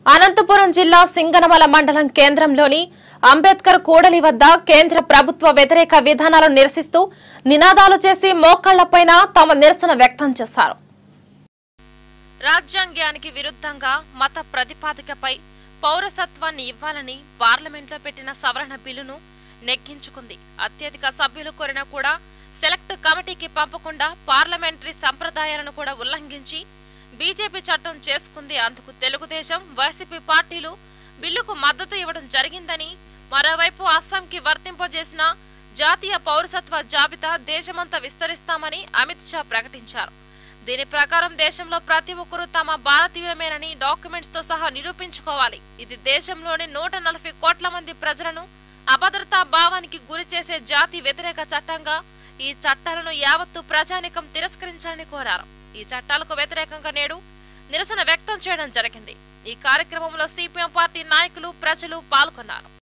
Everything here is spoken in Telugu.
అనంతపురం జిల్లా సింగనమల మండలం కేంద్రంలోని అంబేద్కర్ కూడలి వద్ద కేంద్ర ప్రభుత్వ వ్యతిరేక విధానాలను నిరసిస్తూ నినాదాలు చేసి మోకాళ్లపైన తమ నిరసన వ్యక్తం చేశారు రాజ్యాంగానికి విరుద్ధంగా మత ప్రతిపాదికపై పౌరసత్వాన్ని ఇవ్వాలని పార్లమెంట్లో పెట్టిన సవరణ బిల్లును నెగ్గించుకుంది అత్యధిక సభ్యులు కోరినా కూడా సెలెక్ట్ కమిటీకి పంపకుండా పార్లమెంటరీ సంప్రదాయాలను కూడా ఉల్లంఘించి బీజేపీ చట్టం చేసుకుంది అందుకు తెలుగుదేశం వైసీపీ పార్టీలు బిల్లుకు మద్దతు ఇవ్వడం జరిగిందని మరోవైపు అస్సాంకి వర్తింపజేసిన జాతీయ పౌరసత్వ జాబితా దేశమంతా విస్తరిస్తామని అమిత్ షా ప్రకటించారు దీని ప్రకారం దేశంలో ప్రతి ఒక్కరూ తమ భారతీయమేనని డాక్యుమెంట్స్ తో సహా నిరూపించుకోవాలి ఇది దేశంలోని నూట నలభై కోట్ల మంది ప్రజలను అభద్రతా భావానికి గురి చేసే జాతి వ్యతిరేక చట్టంగా ఈ చట్టాలను యావత్తు ప్రజానికం తిరస్కరించాలని కోరారు ఈ చట్టాలకు వ్యతిరేకంగా నేడు నిరసన వ్యక్తం చేయడం జరిగింది ఈ కార్యక్రమంలో సిపిఎం పార్టీ నాయకులు ప్రజలు పాల్గొన్నారు